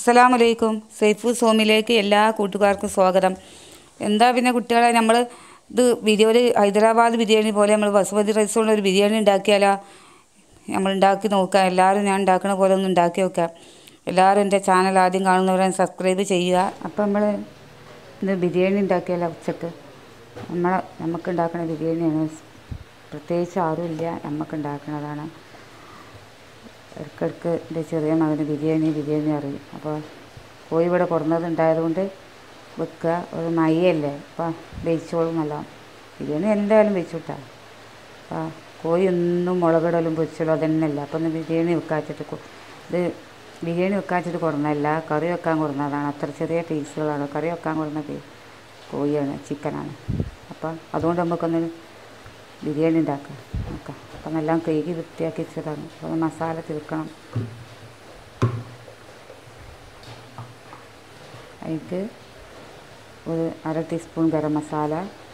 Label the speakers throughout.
Speaker 1: അസ്സലാമു അലൈക്കും സൈഫു സോമിലേക്ക് എല്ലാ കൂട്ടുകാർക്കും സ്വാഗതം എന്താ പിന്നെ കുട്ടികളെ നമ്മൾ ഇത് ബിരിയാണി ഹൈദരാബാദ് ബിരിയാണി പോലെ നമ്മൾ ബസുമതി റൈസ് കൊണ്ട് ഒരു ബിരിയാണി ഉണ്ടാക്കിയാലോ നമ്മൾ ഉണ്ടാക്കി നോക്കാം എല്ലാവരും ഞാൻ ഉണ്ടാക്കണ പോലെ ഒന്ന് ഉണ്ടാക്കി നോക്കാം എല്ലാവരും എൻ്റെ ചാനൽ ആദ്യം കാണുന്നവരെ സബ്സ്ക്രൈബ് ചെയ്യുക അപ്പം നമ്മൾ ഇത് ബിരിയാണി ഉണ്ടാക്കിയാലോ ഉച്ചക്ക് നമ്മളെ നമുക്ക് ഉണ്ടാക്കുന്ന ബിരിയാണിയാണ് പ്രത്യേകിച്ച് ആരുമില്ല നമുക്ക് ഉണ്ടാക്കുന്നതാണ് ഇടയ്ക്കിടയ്ക്ക് എൻ്റെ ചെറിയ മകന് ബിരിയാണി ബിരിയാണി അറിയും അപ്പോൾ കോഴി ഇവിടെ കൊടുന്നത് ഉണ്ടായതുകൊണ്ട് വെക്കുക ഒരു മയ്യല്ലേ അപ്പോൾ വെയിച്ചോളും നല്ല ബിരിയാണി എന്തായാലും വെച്ചുവിട്ടാ അപ്പോൾ കോഴി ഒന്നും മുളകിടലും പൊരിച്ചലും അതന്നെയല്ല അപ്പോൾ ഒന്ന് ബിരിയാണി വെക്കാച്ചിട്ട് കൊ- ഇത് ബിരിയാണി വെക്കാച്ചിട്ട് കൊടുന്നതല്ല കറി വെക്കാൻ കൊടുന്നതാണ് അത്ര ചെറിയ പീസുകളാണ് കറി വെക്കാൻ കൊടുന്ന പീ കോഴിയാണ് ചിക്കനാണ് അപ്പം അതുകൊണ്ട് നമുക്കൊന്ന് ബിരിയാണി ഉണ്ടാക്കാം നോക്കാം അപ്പം എല്ലാം കഴുകി വൃത്തിയാക്കി വെച്ചതാണ് അപ്പോൾ മസാല തീർക്കണം അതിലേക്ക് ഒരു അര ടീസ്പൂൺ ഗരം മസാല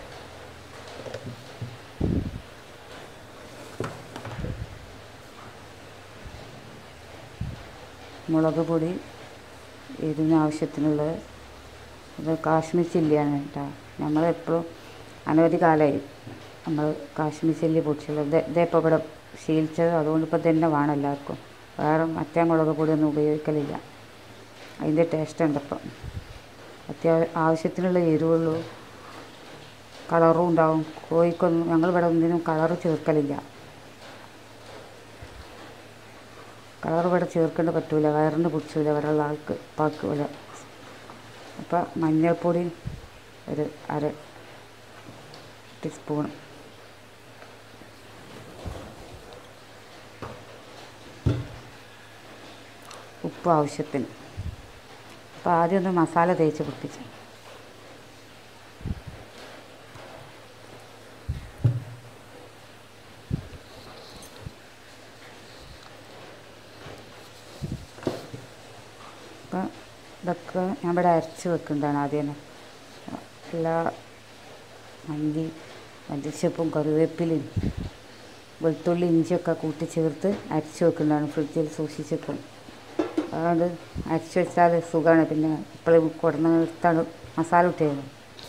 Speaker 1: മുളക് പൊടി എരിവിന് ആവശ്യത്തിനുള്ളത് ഇത് കാശ്മീർ ചില്ലിയാണ് കേട്ടോ നമ്മളെപ്പോഴും അനവധി കാലമായി നമ്മൾ കാശ്മീർ ചില്ലി പൊടിച്ചുള്ളത് ഇത് ഇതേപ്പോൾ ഇവിടെ ശീലിച്ചത് അതുകൊണ്ട് ഇപ്പോൾ തന്നെ വേണം എല്ലാവർക്കും വേറെ മറ്റേ മുളക് പൊടിയൊന്നും ഉപയോഗിക്കലില്ല അതിൻ്റെ ടേസ്റ്റ് ഉണ്ട് ഇപ്പം അത്യാവശ്യം ആവശ്യത്തിനുള്ള എരിവുള്ളൂ കളറും ഉണ്ടാവും കോഴിക്കൊന്നും ഞങ്ങളിവിടെ ഒന്നിനും കളറ് ചേർക്കലില്ല കളർ ഇവിടെ ചേർക്കേണ്ട പറ്റൂല വയറിന് പിടിച്ചൂല വരെയുള്ള ആൾക്ക് പാക്ക് പോലെ അപ്പം മഞ്ഞൾപ്പൊടി ഒരു അര ടീസ്പൂൺ ഉപ്പ് ആവശ്യത്തിന് അപ്പോൾ ആദ്യം ഒന്ന് മസാല തേച്ച് പിടിപ്പിച്ചു അപ്പം ഇതൊക്കെ ഞാൻ ഇവിടെ അരച്ച് വെക്കുന്നതാണ് ആദ്യം തന്നെ എല്ലാ മല്ലി മല്ലിച്ചപ്പും കറിവേപ്പിലയും വെളുത്തുള്ളി ഇഞ്ചിയൊക്കെ കൂട്ടി ചേർത്ത് അരച്ച് വെക്കുന്നതാണ് ഫ്രിഡ്ജിൽ സൂക്ഷിച്ചിരിക്കും അതുകൊണ്ട് അരച്ച് വെച്ചാൽ സുഖമാണ് പിന്നെ ഇപ്പോഴും കൊടുന്ന എടുത്താണ് മസാല ഇട്ടത്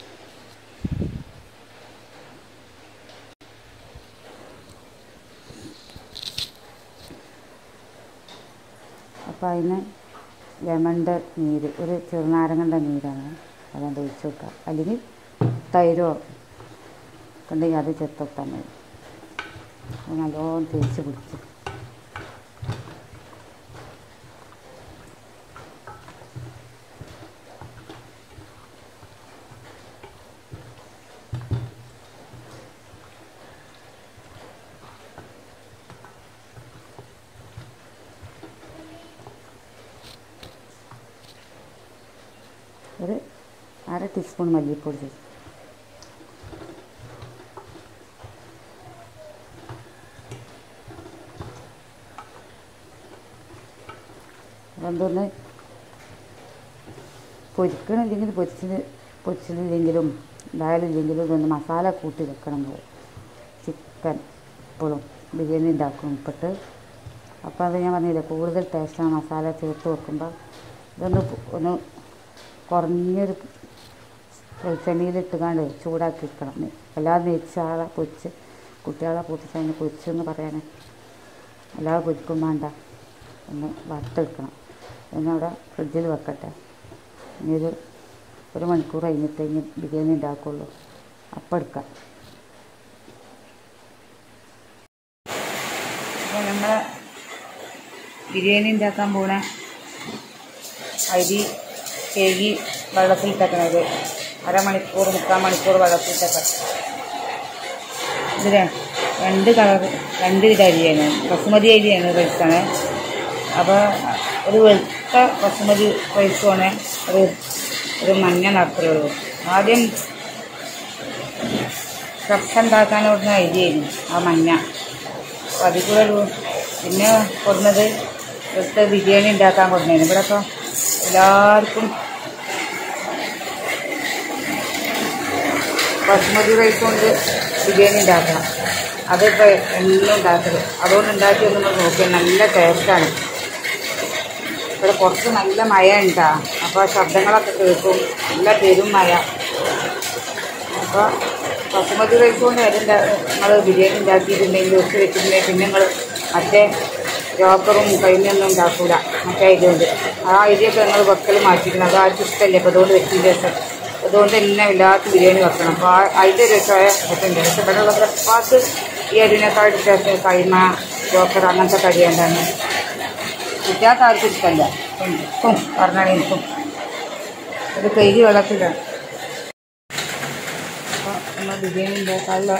Speaker 1: അപ്പോൾ അതിന് ലെമണിൻ്റെ നീര് ഒരു ചെറുനാരങ്ങൻ്റെ നീരാണ് അതുകൊണ്ട് ഒഴിച്ച് വെക്കുക അല്ലെങ്കിൽ തൈരോ ഉണ്ടെങ്കിൽ അത് ചേർത്തിട്ടാൽ മതി അത് നല്ലോണം തേച്ച് പിടിച്ച് ഒരു അര ടീസ്പൂൺ മല്ലിപ്പൊടി ചേർത്ത് അതൊന്ന് പൊരിക്കണില്ലെങ്കിൽ പൊരിച്ചിന് പൊരിച്ചിട്ടില്ലെങ്കിലും ഇതായാലില്ലെങ്കിലും ഇതൊന്ന് മസാല കൂട്ടി വെക്കണം നമ്മൾ ചിക്കൻ എപ്പോഴും ബിരിയാണി ഉണ്ടാക്കും ഇപ്പിട്ട് അപ്പോൾ അത് ഞാൻ പറഞ്ഞില്ലേ കൂടുതൽ ടേസ്റ്റാണ് മസാല ചേർത്ത് വെക്കുമ്പോൾ ഇതൊന്ന് പു- ഒന്ന് കുറഞ്ഞൊരു വെളിച്ചെണ്ണയിലിട്ടുകാണ്ട് ചൂടാക്കി വെക്കണം അല്ലാതെ നെച്ചാളെ പൊരിച്ച് കുട്ടികളെ പൊരിച്ച് അതിന് പൊരിച്ചെന്ന് പറയാൻ അല്ലാതെ പൊരിക്കും വേണ്ട ഒന്ന് വറുത്തെടുക്കണം പിന്നെ അവിടെ ഫ്രിഡ്ജിൽ വെക്കട്ടെ ഇനി ഒരു ഒരു മണിക്കൂർ കഴിഞ്ഞിട്ട് ഇനി ബിരിയാണി ഉണ്ടാക്കുള്ളൂ അപ്പം എടുക്കാം അപ്പോൾ നമ്മൾ ബിരിയാണി ഉണ്ടാക്കാൻ പോണ അരി കേകി വെള്ളത്തിലിട്ടേക്കണത് അരമണിക്കൂർ മുക്കാൽ മണിക്കൂർ വെള്ളത്തിലിട്ടേക്കണം ഇത് ര- രണ്ട് കളർ രണ്ട് വിധ അരിയാണ് ബസുമതി അരിയാണ് റൈസാണ് അപ്പോൾ ഒരു വെളുത്ത ബസുമതി റൈസുമാണ് ഒരു ഒരു മഞ്ഞ നിറത്തിലുള്ളൂ ആദ്യം കപ്പ ഉണ്ടാക്കാൻ കൊടുക്കുന്ന അരിയായിരുന്നു ആ മഞ്ഞ അപ്പോൾ അതിൽ കൂടെ ഒരു പിന്നെ കൊടുന്നത് ഇവിടുത്തെ ബിരിയാണി ഉണ്ടാക്കാൻ കൊടുന്നതാണ് ഇവിടെ ഇപ്പോൾ എല്ലാവർക്കും ബസ്മതി റൈസ് കൊണ്ട് ബിരിയാണി ഉണ്ടാക്കണം അതിപ്പോൾ എല്ലാം ഉണ്ടാക്കല് അതുകൊണ്ട് ഉണ്ടാക്കി ഒന്ന് നോക്കിയാൽ നല്ല ടേസ്റ്റാണ് ഇവിടെ പുറത്ത് നല്ല മഴ ഉണ്ടാ അപ്പോൾ ശബ്ദങ്ങളൊക്കെ കേൾക്കും നല്ല പെരും മഴ അപ്പോൾ ബസുമതി റൈസ് കൊണ്ട് വരും നിങ്ങൾ ബിരിയാണി ഉണ്ടാക്കിയിട്ടുണ്ടെങ്കിൽ ഒത്ത് വെച്ചിട്ടുണ്ടെങ്കിൽ പിന്നെ നിങ്ങൾ മറ്റേ ജോക്കറും കൈമയൊന്നും ഉണ്ടാക്കൂല മറ്റേ ഇതുകൊണ്ട് ആ അരിയൊക്കെ നിങ്ങൾ വെക്കൽ മാറ്റിക്കണം അത് ആർക്കും ഇഷ്ടമല്ലേ അപ്പോൾ അതുകൊണ്ട് വെച്ചതിന് ശേഷം അതുകൊണ്ട് തന്നെ വല്ലാത്ത ബിരിയാണി വെക്കണം അപ്പോൾ ആ അതിൻ്റെ ഒരു ചോയ പറ്റുന്നുണ്ട് പക്ഷെ ഇവിടെ ഉള്ള ബ്രേക്ക്ഫാസ്റ്റ് ഈ അരിനേക്കാൾ ടേസ്റ്റ് കൈമ ജോക്കർ അങ്ങനത്തെ കറിയുണ്ടാണ് കുട്ടികൾക്ക് ആർക്കും ഇഷ്ടമല്ല എനിക്കും പറഞ്ഞാൽ എനിക്കും ഒരു കൈരി വെള്ളത്തിലാണ് അപ്പോൾ നമ്മൾ ബിരിയാണി ഉണ്ടാക്കാനുള്ള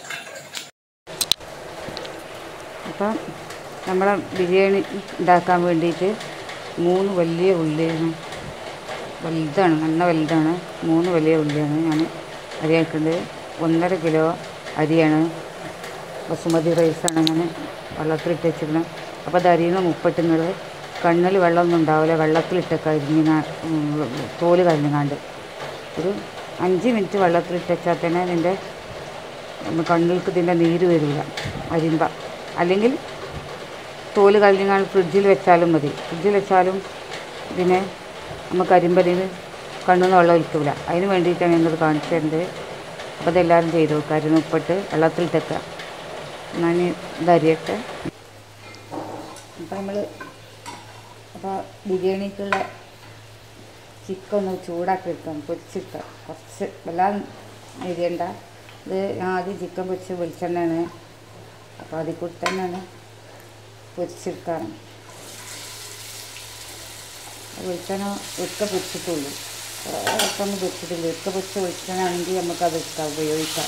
Speaker 1: അപ്പം നമ്മളെ ബിരിയാണി ഉണ്ടാക്കാൻ വേണ്ടിയിട്ട് മൂന്ന് വലിയ ഉള്ളിയാണ് വലുതാണ് നല്ല വലുതാണ് മൂന്ന് വലിയ ഉള്ളിയാണ് ഞാൻ അരിയാക്കുന്നത് ഒന്നര കിലോ അരിയാണ് ബസുമതി റൈസാണ് ഞാൻ വെള്ളത്തിലിട്ട് വെച്ചിരിക്കുന്നത് അപ്പോൾ അത് അരിയുന്ന മുപ്പട്ടുങ്ങൾ കണ്ണിൽ വെള്ളമൊന്നും ഉണ്ടാവില്ല വെള്ളത്തിലിട്ടൊക്കെ അരിഞ്ഞ തോല് കരിഞ്ഞാണ്ട് ഒരു അഞ്ച് മിനിറ്റ് വെള്ളത്തിലിട്ട് വെച്ചാൽ തന്നെ അതിൻ്റെ കണ്ണിൽക്ക് ഇതിൻ്റെ നീര് വരില്ല അരിമ്പ അല്ലെങ്കിൽ തോല് കളഞ്ഞാൽ ഫ്രിഡ്ജിൽ വെച്ചാലും മതി ഫ്രിഡ്ജിൽ വെച്ചാലും ഇതിനെ നമുക്ക് അരിമ്പതിന് കണ്ണുനിന്ന് വെള്ളം ഒഴിക്കില്ല അതിന് വേണ്ടിയിട്ടാണ് ഞാനത് കാണിച്ചു തരുന്നത് അപ്പോൾ അതെല്ലാവരും ചെയ്തു നോക്കുക അരിന് ഉപ്പിട്ട് വെള്ളത്തിലിട്ടൊക്കെ ഞാൻ ഇതരിയട്ടെ അപ്പോൾ നമ്മൾ അപ്പോൾ ബിരിയാണിക്കുള്ള ചിക്കൻ ഒന്ന് ചൂടാക്കി എടുക്കാം പൊരിച്ചെടുക്കാം കുറച്ച് വല്ലാതെ എരിയണ്ട ഇത് ഞാൻ ആദ്യം ചിക്കൻ പൊരിച്ച് വെളിച്ചെണ്ണയാണ് അപ്പോൾ അതിൽ കൂടി തന്നെയാണ് പൊരിച്ചെടുക്കാൻ വെളിച്ചെണ്ണ ഒറ്റ പൊരിച്ചിട്ടുള്ളൂ ഒറ്റൊന്നും പൊരിച്ചിട്ടില്ല ഒറ്റ പൊരിച്ച വെളിച്ചെണ്ണ ആണെങ്കിൽ നമുക്കത് എടുക്കാം ഉപയോഗിക്കാം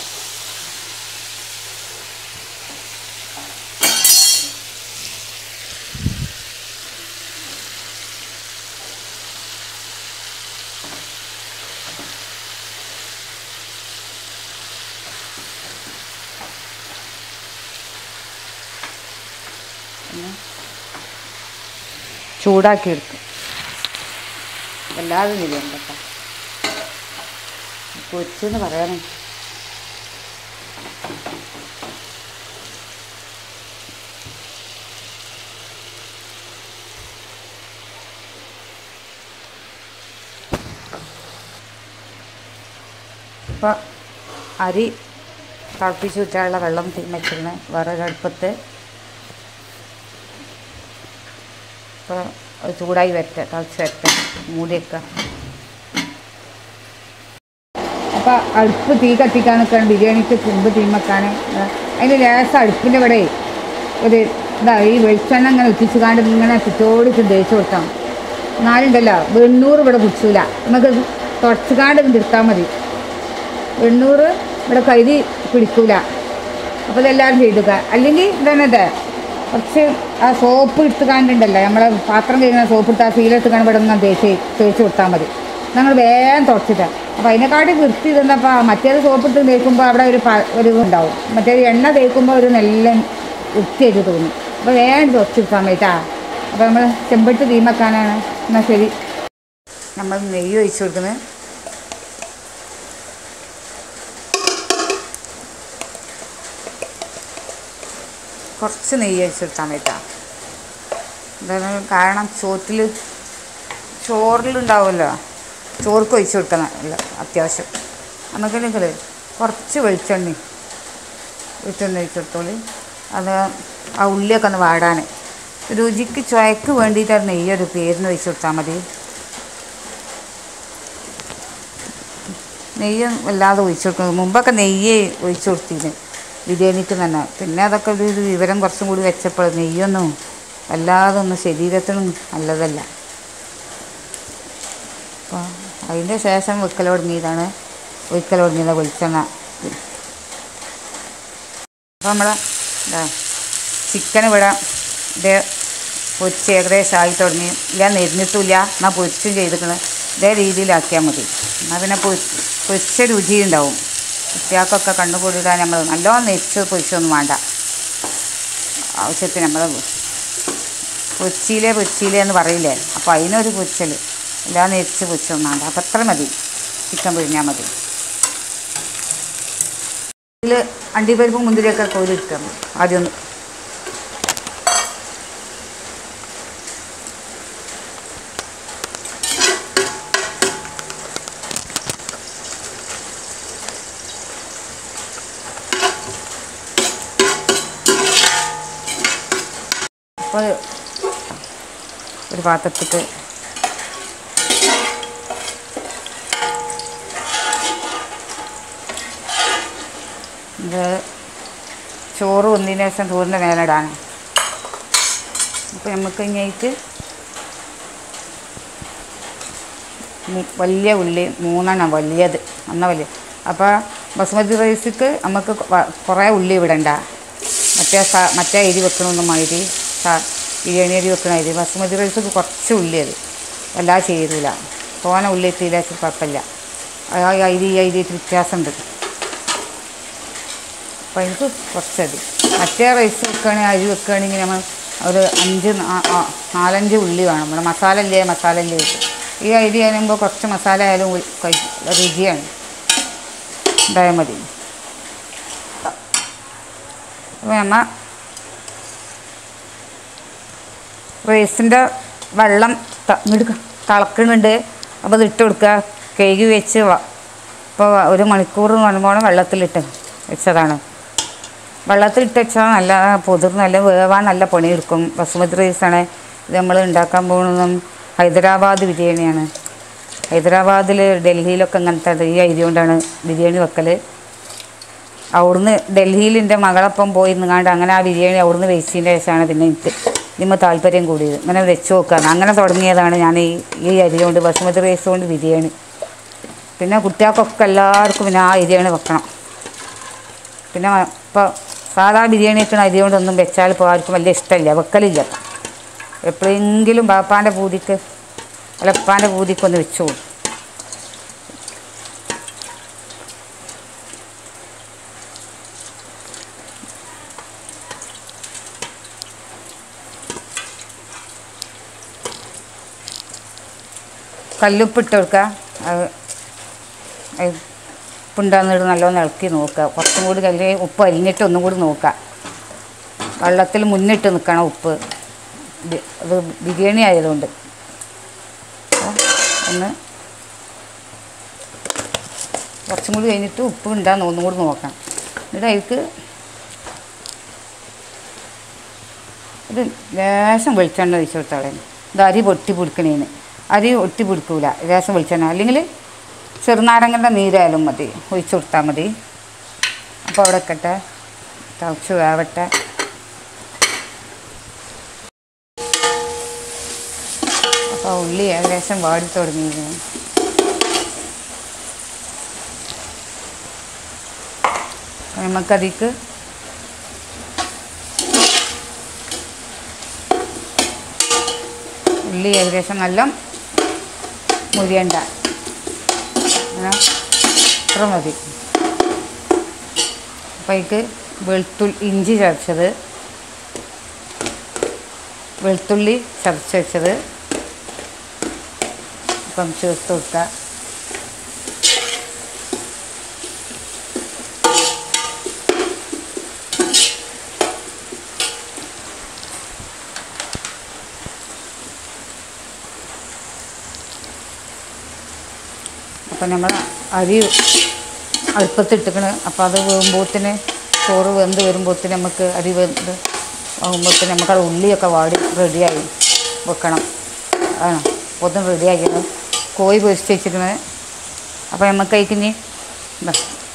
Speaker 1: പിന്നെ ചൂടാക്കി എടുക്കും വല്ലാതെ നിലയും കേട്ടോ പൊരിച്ചെന്ന് പറയാനേ ഇപ്പം അരി തിളപ്പിച്ച് വിറ്റാനുള്ള വെള്ളം വെച്ചിരുന്നത് വിറകടുപ്പത്ത് ഇപ്പോൾ അത് ചൂടായി വരട്ടെ തിളച്ച് വരട്ടെ മൂടി വെക്കുക അപ്പോൾ അടുപ്പ് തീ കത്തിക്കാൻ നിൽക്കണം ബിരിയാണിക്ക് കുമ്പ് തീ വെക്കാൻ അതിൻ്റെ ലേശം അടുപ്പിൻ്റെ ഇവിടെ ഒരു ഇതാ ഈ വെളിച്ചെണ്ണ ഇങ്ങനെ ഒറ്റിച്ച് കാണ്ട് ഇങ്ങനെ ചുറ്റോടിച്ച് തേച്ച് കൊടുക്കണം എന്നാലുണ്ടല്ലോ വെണ്ണൂറ് ഇവിടെ കുടിച്ചില്ല നമുക്ക് തുടച്ചുകാണ്ട് എടുത്താൽ മതി വെണ്ണൂറ് ഇവിടെ കരുതി പിടിക്കൂല അപ്പോൾ ഇതെല്ലാവരും ചെയ്തുക അല്ലെങ്കിൽ ഇതന്നെ കുറച്ച് ആ സോപ്പ് ഇട്ട് കാണ്ടുണ്ടല്ലോ നമ്മളെ പാത്രം കഴുകുന്ന സോപ്പ് ഇട്ട് ആ സീലെടുത്ത് കാണുമ്പോൾ ഇവിടെ നിന്ന് തേച്ച് തേച്ച് കൊടുത്താൽ മതി ഞങ്ങൾ വേഗം തുടച്ചിട്ട് അപ്പോൾ അതിനെക്കാട്ടി വൃത്തി ഇതെന്നപ്പോൾ മറ്റേത് സോപ്പ് ഇട്ട് തേക്കുമ്പോൾ അവിടെ ഒരു പ- ഒരു ഉണ്ടാവും മറ്റേത് എണ്ണ തേക്കുമ്പോൾ ഒരു നല്ല വൃത്തിയായിട്ട് തോന്നും അപ്പോൾ വേഗം തുടച്ചെടുക്കാൻ വേണ്ടിട്ടാ അപ്പോൾ നമ്മൾ ചെമ്പട്ട് തീമക്കാനാണ് എന്നാൽ ശരി നമ്മൾ നെയ്യ് ഒഴിച്ചു കൊടുക്കുന്നത് കുറച്ച് നെയ്യ് ഒഴിച്ചെടുത്താൽ മതിട്ടാ എന്താണ് കാരണം ചോറ്റിൽ ചോറിലുണ്ടാവുമല്ലോ ചോർക്ക് ഒഴിച്ച് കൊടുക്കണം അല്ല അത്യാവശ്യം നമുക്കില്ലെങ്കിൽ കുറച്ച് വെളിച്ചെണ്ണ വെളിച്ചെണ്ണ ഒഴിച്ച് കൊടുത്തോളി അത് ആ ഉള്ളിയൊക്കെ ഒന്ന് വാടാൻ രുചിക്ക് ചുവയ്ക്ക് വേണ്ടിയിട്ടാണ് നെയ്യ് ഒരു പേരിന് ഒഴിച്ച് കൊടുത്താൽ മതി നെയ്യ് വല്ലാതെ ഒഴിച്ചു കൊടുക്കുന്നത് മുമ്പൊക്കെ നെയ്യ് ഒഴിച്ചു കൊടുത്തിരുന്നു ബിരിയാണിക്ക് തന്നെ പിന്നെ അതൊക്കെ ഒരു ഒരു വിവരം കുറച്ചും കൂടി വെച്ചപ്പോൾ നെയ്യൊന്നും വല്ലാതെ ഒന്നും ശരീരത്തിനും നല്ലതല്ല അപ്പോൾ അതിൻ്റെ ശേഷം വെക്കൽ തുടങ്ങിയതാണ് ഒഴിക്കൽ തുടങ്ങിയത് വെളിച്ചെണ്ണ അപ്പോൾ നമ്മളെ ഇതാ ചിക്കൻ ഇവിടെ ഇതേ പൊരിച്ച് ഏകദേശം ആയി തുടങ്ങി ഇല്ല നെരിഞ്ഞിട്ടില്ല എന്നാൽ പൊരിച്ചും ചെയ്തിരിക്കണം ഇതേ രീതിയിലാക്കിയാൽ മതി എന്നാൽ പിന്നെ പൊരി പൊരിച്ച രുചി ഉണ്ടാവും കുട്ടികൾക്കൊക്കെ കണ്ണുകൂടിയിടാൻ നമ്മൾ നല്ലോണം നെരിച്ച് പൊരിച്ചൊന്നും വേണ്ട ആവശ്യത്തിന് നമ്മൾ പൊരിച്ചിയിലേ പൊരിച്ചിയിലേ എന്ന് പറയില്ലേ അപ്പോൾ അതിനൊരു പൊരിച്ചൽ എല്ലാം നെരിച്ച് പൊരിച്ചൊന്നും വേണ്ട അപ്പം അത്ര മതി ചിക്കൻ പൊരിഞ്ഞാൽ മതി ഇതിൽ അണ്ടിപ്പരിപ്പും മുന്തിരിയൊക്കെ കോരിയെടുക്കണം ആദ്യം ഒന്ന് അപ്പോൾ ഒരു പാത്രത്തിക്ക് ഇത് ചോറ് വന്നതിന് ശേഷം ചോറിൻ്റെ മേലിടാൻ അപ്പോൾ നമുക്ക് കഴിഞ്ഞിട്ട് വലിയ ഉള്ളി മൂന്നെണ്ണം വലിയത് അന്ന വലിയ അപ്പോൾ ബസുമതി റൈസിക്ക് നമുക്ക് വ- കുറേ ഉള്ളി വിടണ്ട മറ്റേ സ മറ്റേ അരി വെക്കണമെന്ന് മാതിരി സ ബിരിയാണി അരി വെക്കണ അരി ബസുമതി റൈസിക്ക് കുറച്ച് ഉള്ളി അത് എല്ലാം ചെയ്തില്ല തോനെ ഉള്ളി എത്തിയില്ല കുഴപ്പമില്ല ആ അരി ഈ അരി വ്യത്യാസമുണ്ട് അപ്പോൾ എനിക്ക് കുറച്ചതി മറ്റേ റൈസ് വെക്കുകയാണെങ്കിൽ അരി വെക്കുകയാണെങ്കിൽ നമ്മൾ ഒരു അഞ്ച് നാ- ആ, നാലഞ്ച് ഉള്ളി വേണം നമ്മുടെ മസാല ഇല്ലേ മസാല ഇല്ലേ ഈ അരി ആകുമ്പോൾ കുറച്ച് മസാല ആയാലും ഉ- കഴി- രുചിയാണ് ഉണ്ടായാൽ മതി അപ്പോൾ നമ്മ റൈസിൻ്റെ വെള്ളം ത- ഇങ്ങോട്ട് തിളക്കുന്നുണ്ട് അപ്പോൾ അത് ഇട്ട് കൊടുക്കുക കഴുകി വെച്ച് ഇപ്പോൾ ഒരു മണിക്കൂർ നല്ലോണം വെള്ളത്തിലിട്ട് വെച്ചതാണ് വെള്ളത്തിലിട്ട് വെച്ചാൽ നല്ല പൊതിർ നല്ല വേവാൻ നല്ല പണിയെടുക്കും ബസുമതി റൈസാണ് ഇത് നമ്മൾ ഉണ്ടാക്കാൻ പോകുന്നതും ഹൈദരാബാദ് ബിരിയാണിയാണ് ഹൈദരാബാദിൽ ഡൽഹിയിലൊക്കെ ഇങ്ങനത്തെ ഈ അരി കൊണ്ടാണ് ബിരിയാണി വെക്കൽ അവിടുന്ന് ഡൽഹിയിൽ എൻ്റെ മകളൊപ്പം പോയി നിങ്ങാണ്ട് അങ്ങനെ ആ ബിരിയാണി അവിടുന്ന് വെച്ചതിൻ്റെ ശേഷമാണ് പിന്നെ എനിക്ക് ഇതിമ്മ താല്പര്യം കൂടിയത് ഇങ്ങനെ വെച്ച് നോക്കുകയാണ് അങ്ങനെ തുടങ്ങിയതാണ് ഞാൻ ഈ ഈ അരി കൊണ്ട് ബസുമതി റൈസ് കൊണ്ട് ബിരിയാണി പിന്നെ കുട്ടികൾക്കൊക്കെ എല്ലാവർക്കും പിന്നെ ആ അരിയാണ് വെക്കണം പിന്നെ ഇപ്പോൾ സാധാ ബിരിയാണി വെക്കണ അരി കൊണ്ടൊന്നും വെച്ചാൽ ഇപ്പോൾ ആർക്കും വലിയ ഇഷ്ടമില്ല വെക്കലില്ല എപ്പോഴെങ്കിലും ബാപ്പാൻ്റെ പൂതിക്ക് അല്ല ഉപ്പാൻ്റെ പൂതിക്കൊന്ന് വെച്ചു പോകും കല്ലുപ്പിട്ട് കൊടുക്കുക അത് അത് ഉപ്പുണ്ടാകുന്നിട്ട് നല്ലോണം ഇളക്കി നോക്കുക കുറച്ചും കൂടി കല്ല് ഉപ്പ് അരിഞ്ഞിട്ട് ഒന്നും കൂടി നോക്കുക വെള്ളത്തിൽ മുന്നിട്ട് നിൽക്കണം ഉപ്പ് ബി- അത് ബിരിയാണി ആയതുകൊണ്ട് അപ്പോൾ ഒന്ന് കുറച്ചും കൂടി കഴിഞ്ഞിട്ട് ഉപ്പ് ഉണ്ടാകുന്ന ഒന്നും കൂടി നോക്കണം എന്നിട്ട് അതിലേക്ക് ഇത് ലേശം വെളിച്ചെണ്ണ ഒഴിച്ച് കൊടുത്താളെ ഇത് അരി പൊട്ടി പിടിക്കണേന് അരി ഒട്ടി പിടിക്കൂല ലേശം വെളിച്ചെണ്ണ അല്ലെങ്കിൽ ചെറുനാരങ്ങൻ്റെ നീരായാലും മതി ഒഴിച്ച് കൊടുത്താൽ മതി അപ്പോൾ അവിടെ വെക്കട്ടെ തിളച്ച് വേവട്ടെ അപ്പോൾ ഉള്ളി ഏകദേശം വാടി തുടങ്ങിയിരുന്നു നമുക്കതിക്ക് ഉള്ളി ഏകദേശം നല്ല മുരിയണ്ട അങ്ങനെ ഇത്ര മതി അപ്പം അതിക്ക് വെളുത്തുള്ളി ഇഞ്ചി ചതച്ചത് വെളുത്തുള്ളി ചതച്ച് വെച്ചത് അപ്പം ചേർത്ത് കൊടുക്കുക അപ്പം നമ്മൾ അരി അടുപ്പത്തിട്ടിക്കണ് അപ്പോൾ അത് വേകുമ്പോത്തിന് ചോറ് വെന്ത് വരുമ്പോത്തിന് നമുക്ക് അരി വെന്ത് ആകുമ്പോത്തിന് നമുക്കത് ഉള്ളിയൊക്കെ വാടി റെഡിയായി വെക്കണം ആ പൊതും റെഡിയാക്കിയത് കോഴി പൊരിച്ച് വെച്ചിരിക്കണത് അപ്പോൾ നമുക്ക് അതിന് ഇതാ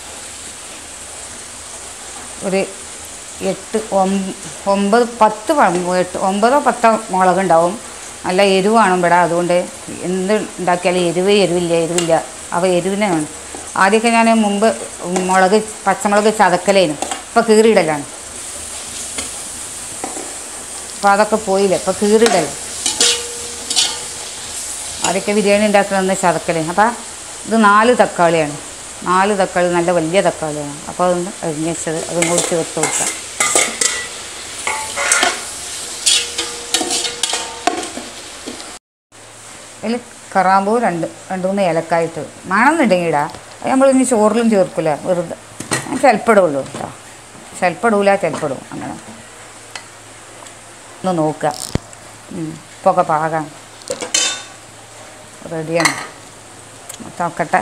Speaker 1: ഒരു എട്ട് ഒമ്പ- ഒമ്പത് പത്ത് പഴം എട്ട് ഒമ്പതോ പത്തോ മുളകുണ്ടാവും നല്ല എരിവാണ് ഇവിടെ അതുകൊണ്ട് എന്ത് ഉണ്ടാക്കിയാലും എരിവ് എരിവില്ല എരിവില്ല അപ്പോൾ എരിവിനെ വേണം ആദ്യമൊക്കെ ഞാൻ മുമ്പ് മുളക് പച്ചമുളക് ചതക്കലേനു ഇപ്പോൾ കീറിയിടലാണ് അപ്പോൾ അതൊക്കെ പോയില്ല ഇപ്പോൾ കീറിയിടൽ ആദ്യമൊക്കെ ബിരിയാണി ഉണ്ടാക്കണമെന്ന് ചതക്കലേ അപ്പം ഇത് നാല് തക്കാളിയാണ് നാല് തക്കാളി നല്ല വലിയ തക്കാളിയാണ് അപ്പോൾ അതൊന്ന് അരിഞ്ഞ് വെച്ചത് അതും കൂടി ചേർത്ത് കൊടുക്കാം അതിൽ കറാമ്പൂ രണ്ട് രണ്ട് മൂന്ന് ഏലക്കായിട്ട് വേണമെന്നുണ്ടെങ്കിൽ ഇടാം അത് നമ്മൾ ഇനി ചോറിലും ചേർക്കില്ല വെറുതെ ഞാൻ ചിലപ്പിടുള്ളൂ കേട്ടോ ചിലപ്പിടൂല ചിലപ്പിടും അങ്ങനെ ഒന്ന് നോക്കുക ഉം. ഉപ്പൊക്കെ പാകാം റെഡിയാണ് നോക്കട്ടെ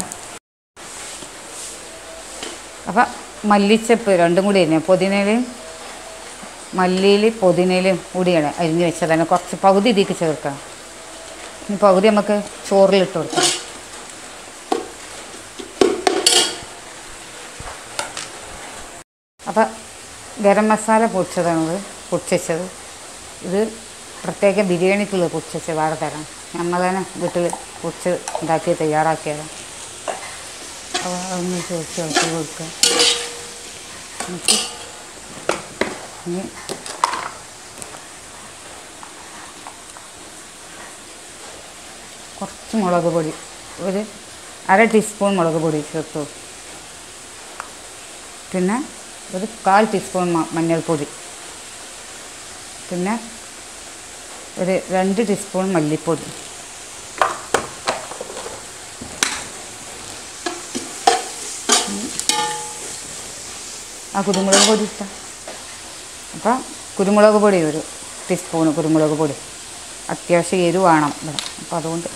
Speaker 1: അപ്പം മല്ലിച്ചപ്പ് രണ്ടും കൂടി തന്നെ പുതിനയിൽ മല്ലിയിൽ പുതിനയിലും കൂടിയാണ് അരിഞ്ഞ് വെച്ചതാണ് കുറച്ച് പകുതി ഇതിലേക്ക് ചേർക്കണം ഇനി പകുതി നമുക്ക് ചോറിലിട്ട് കൊടുക്കണം അപ്പം ഗരം മസാല പൊടിച്ചതാണത് പൊടിച്ചത് ഇത് പ്രത്യേക ബിരിയാണിക്കുള്ള പൊടിച്ചത് വേറെ തരാം നമ്മൾ തന്നെ വീട്ടിൽ പൊടിച്ച് ഉണ്ടാക്കി തയ്യാറാക്കിയതാണ് അപ്പോൾ അതൊന്ന് ചേർത്ത് ഇളക്കി കൊടുക്കുക എന്നിട്ട് ഇനി കുറച്ച് മുളക് പൊടി ഒരു അര ടീസ്പൂൺ മുളക് പൊടി ചേർത്തു പിന്നെ ഒരു കാൽ ടീസ്പൂൺ മ- മഞ്ഞൾപ്പൊടി പിന്നെ ഒരു രണ്ട് ടീസ്പൂൺ മല്ലിപ്പൊടി ആ കുരുമുളക് പൊടി ഇട്ട അപ്പം കുരുമുളക് പൊടി ഒരു ടീസ്പൂൺ കുരുമുളക് പൊടി അത്യാവശ്യം എരിവ് വേണം ഇവിടെ അപ്പം അതുകൊണ്ട്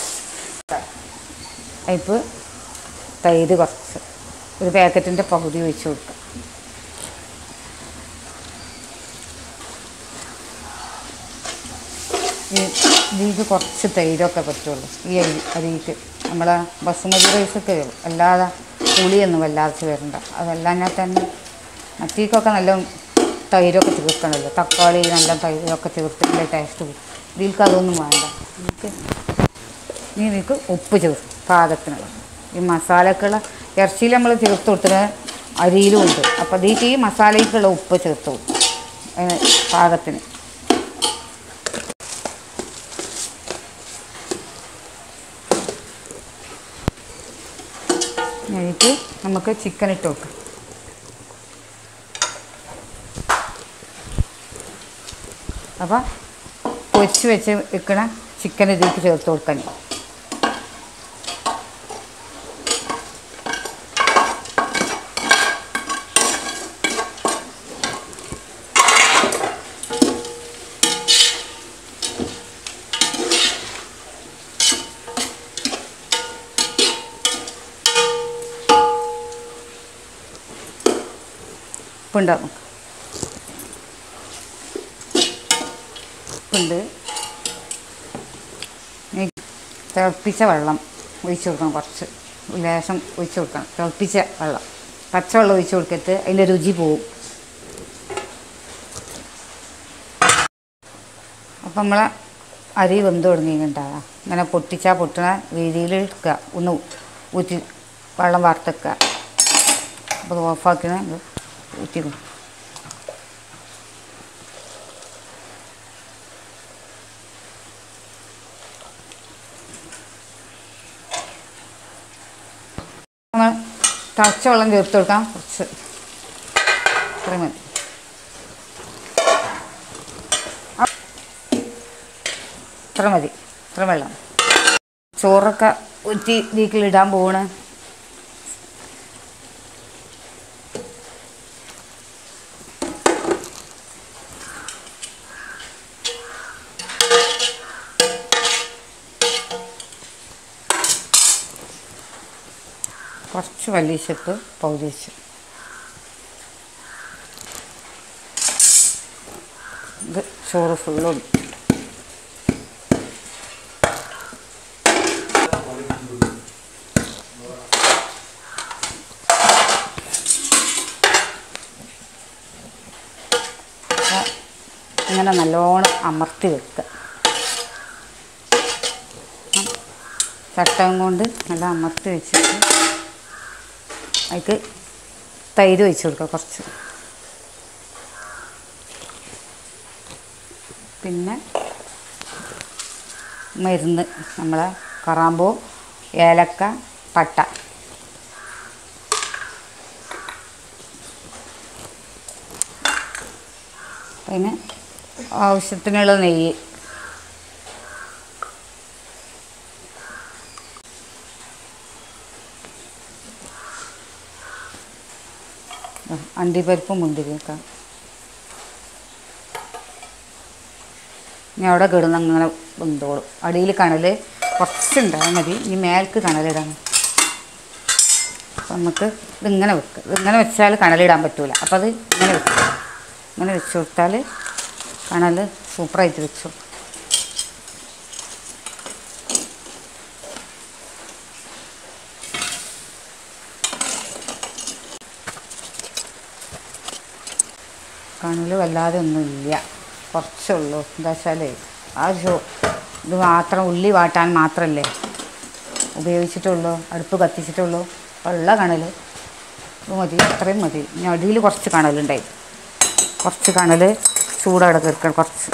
Speaker 1: അതിപ്പോൾ തൈര് കുറച്ച് ഒരു പാക്കറ്റിൻ്റെ പകുതി ഒഴിച്ച് കൊടുക്കുക ഈ ഇതിലേക്ക് കുറച്ച് തൈരൊക്കെ പറ്റുള്ളൂ ഈ അരി അരിക്ക് നമ്മളെ ബസുമതി റൈസൊക്കെ അല്ലാതെ പുളിയൊന്നും വല്ലാതെ വരണ്ട അതെല്ലാം ഞാൻ തന്നെ മറ്റേക്കൊക്കെ നല്ല തൈരൊക്കെ ചേർക്കണമല്ലോ തക്കാളി നല്ല തൈരൊക്കെ ചേർത്തിട്ടുള്ള ടേസ്റ്റ് കിട്ടും ഇതിൽക്ക് അതൊന്നും വേണ്ട എനിക്ക് ഇനി ഇതിലേക്ക് ഉപ്പ് ചേർക്കും പാകത്തിനുള്ള ഈ മസാലക്കുള്ള ഇറച്ചിയിൽ നമ്മൾ ചേർത്ത് കൊടുത്തിട്ട് അരിയിലും ഉണ്ട് അപ്പോൾ ഇതിലേക്ക് ഈ മസാലയ്ക്കുള്ള ഉപ്പ് ചേർത്ത് കൊടുക്കും അതിന് പാകത്തിന് അതിലേക്ക് നമുക്ക് ചിക്കൻ ഇട്ട് വെക്കാം അപ്പം പൊരിച്ച് വെച്ച് വെക്കണ ചിക്കൻ ഇതിലേക്ക് ചേർത്ത് കൊടുക്കാൻ ഉപ്പുണ്ടാവും ഉപ്പുണ്ട് ഇനി തിളപ്പിച്ച വെള്ളം ഒഴിച്ച് കൊടുക്കണം കുറച്ച് ലേശം ഒഴിച്ച് കൊടുക്കണം തിളപ്പിച്ച വെള്ളം പച്ചവെള്ളം ഒഴിച്ച് കൊടുക്കരുത് അതിൻ്റെ രുചി പോവും അപ്പം നമ്മളെ അരി വെന്ത് തുടങ്ങിയിട്ടുണ്ടാകാം ഇങ്ങനെ പൊട്ടിച്ചാൽ പൊട്ടണ രീതിയിൽ എടുക്കുക ഒന്ന് ഊറ്റി വെള്ളം വാർത്തെക്കുക അപ്പോൾ ഓഫാക്കിന ഊറ്റി കൊടുക്കും നമ്മൾ തിളച്ച വെള്ളം ചേർത്ത് കൊടുക്കാം കുറച്ച് ഇത്രയും മതി ഇത്ര മതി ഇത്ര വെള്ളം ചോറൊക്കെ ഊറ്റി ഇതിലേക്കിടാൻ പോവാണ് കുറച്ച് വലിയച്ചപ്പ് പകുതി വെച്ച് ഇത് ചോറ് ഫുള്ളും ഇങ്ങനെ നല്ലോണം അമർത്തി വെക്കുക ചട്ടകം കൊണ്ട് നല്ല അമർത്തി വെച്ചിട്ട് അതിക്ക് തൈര് ഒഴിച്ച് കൊടുക്കുക കുറച്ച് പിന്നെ മരുന്ന് നമ്മളെ കറാമ്പൂ ഏലക്ക പട്ട പിന്നെ ആവശ്യത്തിനുള്ള നെയ്യ് ആ, അണ്ടിപ്പരിപ്പും മുന്തിരിയൊക്കെ ഇനി അവിടെ കിടന്ന് അങ്ങനെ വെന്തോളും അടിയിൽ കണൽ കുറച്ചുണ്ടായാൽ മതി ഇനി മേൽക്ക് കണലിടണം അപ്പം നമുക്ക് ഇതിങ്ങനെ വെക്കുക ഇതിങ്ങനെ വെച്ചാൽ കണലിടാൻ പറ്റൂല അപ്പോൾ അത് ഇങ്ങനെ വെക്കുക ഇങ്ങനെ വെച്ച് കൊടുത്താൽ കണൽ സൂപ്പറായിട്ട് വെച്ചു കണൽ വല്ലാതെ ഒന്നുമില്ല കുറച്ചുള്ളൂ എന്താ വെച്ചാൽ ആ ഒരു ചോ- ഇത് മാത്രം ഉള്ളി വാട്ടാൻ മാത്രമല്ലേ ഉപയോഗിച്ചിട്ടുള്ളൂ അടുപ്പ് കത്തിച്ചിട്ടുള്ളൂ ഉള്ള കണൽ ഇത് മതി അത്രയും മതി ഇനി അടിയിൽ കുറച്ച് കണലുണ്ടായി കുറച്ച് കണൽ ചൂടവിടെ കിടക്കണം കുറച്ച്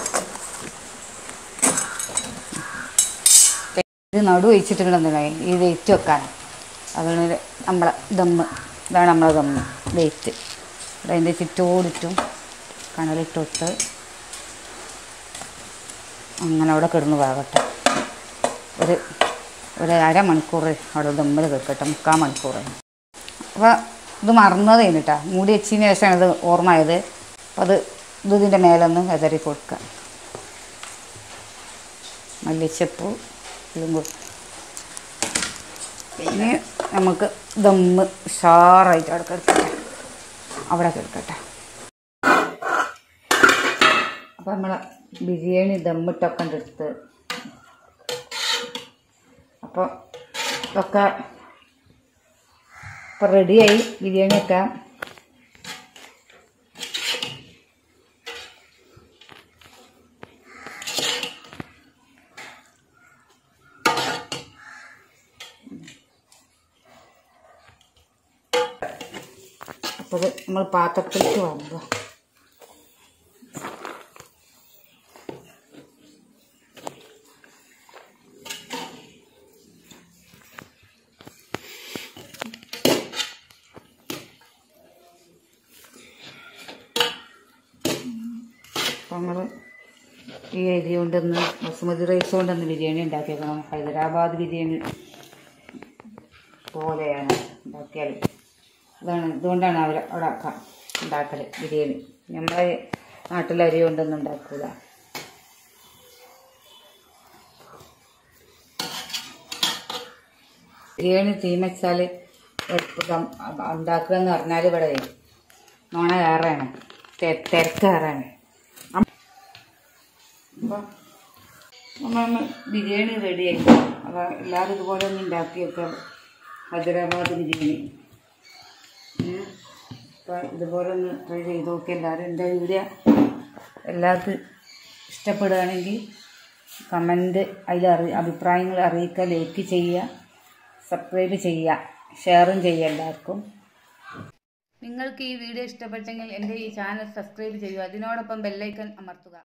Speaker 1: ഇത് നടു വെച്ചിട്ടുണ്ടെന്നുണ്ടെങ്കിൽ ഈ വെയിറ്റ് വെക്കാൻ അതാണ് നമ്മളെ ദമ്മ് ഇതാണ് നമ്മളെ ദമ്മ് വെയിറ്റ് ഇവിടെ അതിൻ്റെ ചുറ്റോടിറ്റും കണലിട്ട് കൊടുത്ത് അങ്ങനെ അവിടെ കിടന്ന് വേകട്ടെ ഒരു ഒരു അരമണിക്കൂർ അവിടെ ദമ്മിൽ കിടക്കട്ടെ മുക്കാൽ മണിക്കൂർ അപ്പോൾ ഇത് മറന്നത് കഴിഞ്ഞിട്ടാ മൂടി വെച്ചതിന് ശേഷമാണ് ഇത് ഓർമ്മയായത് അപ്പോൾ അത് ഇത് ഇതിൻ്റെ മേലൊന്ന് എതറി കൊടുക്കുക മല്ലിച്ചപ്പൂ ഇതും കൂടി ഇനി നമുക്ക് ദമ്മ് ഉഷാറായിട്ട് അവിടെ കിടക്കട്ടെ അവിടെ കിടക്കട്ടെ അപ്പോൾ നമ്മളെ ബിരിയാണി ദമ്മിട്ടൊക്കെ ഉണ്ട് എടുത്ത് അപ്പോൾ ഇതൊക്കെ ഇപ്പോൾ റെഡിയായി ബിരിയാണിയൊക്കെ അപ്പോൾ ഇത് നമ്മൾ പാത്രത്തിലേക്ക് വന്നു അപ്പോൾ നമ്മൾ ഈ അരി കൊണ്ടൊന്ന് ബസുമതി റൈസ് കൊണ്ടൊന്ന് ബിരിയാണി ഉണ്ടാക്കിയേക്കണം ഹൈദരാബാദ് ബിരിയാണി പോലെയാണ് ഉണ്ടാക്കിയാൽ ഇതാണ് ഇതുകൊണ്ടാണ് അവർ അവിടെ ആക്കാം ഉണ്ടാക്കൽ ബിരിയാണി നമ്മളെ നാട്ടിലെ അരി കൊണ്ടൊന്നും ഉണ്ടാക്കൂല ബിരിയാണി തീമച്ചാൽ ഉണ്ടാക്കുക എന്ന് പറഞ്ഞാൽ ഇവിടെ നോണ കയറാണ് തിരക്ക് കയറാണ് അപ്പോൾ നമ്മൾ ബിരിയാണി റെഡിയായി അപ്പോൾ എല്ലാവരും ഇതുപോലെ ഒന്ന് ഉണ്ടാക്കിയൊക്കെ ഹൈദരാബാദ് ബിരിയാണി അപ്പോൾ ഇതുപോലെ ഒന്ന് ട്രൈ ചെയ്ത് നോക്കി എല്ലാവരും എൻ്റെ വീഡിയോ എല്ലാവർക്കും ഇഷ്ടപ്പെടുകയാണെങ്കിൽ കമൻറ്റ് അതിൽ അറി അഭിപ്രായങ്ങൾ അറിയിക്കുക ലൈക്ക് ചെയ്യുക സബ്സ്ക്രൈബ് ചെയ്യുക ഷെയറും ചെയ്യുക എല്ലാവർക്കും നിങ്ങൾക്ക് ഈ വീഡിയോ ഇഷ്ടപ്പെട്ടെങ്കിൽ എൻ്റെ ഈ ചാനൽ സബ്സ്ക്രൈബ് ചെയ്യുക അതിനോടൊപ്പം ബെല്ലൈക്കൺ അമർത്തുക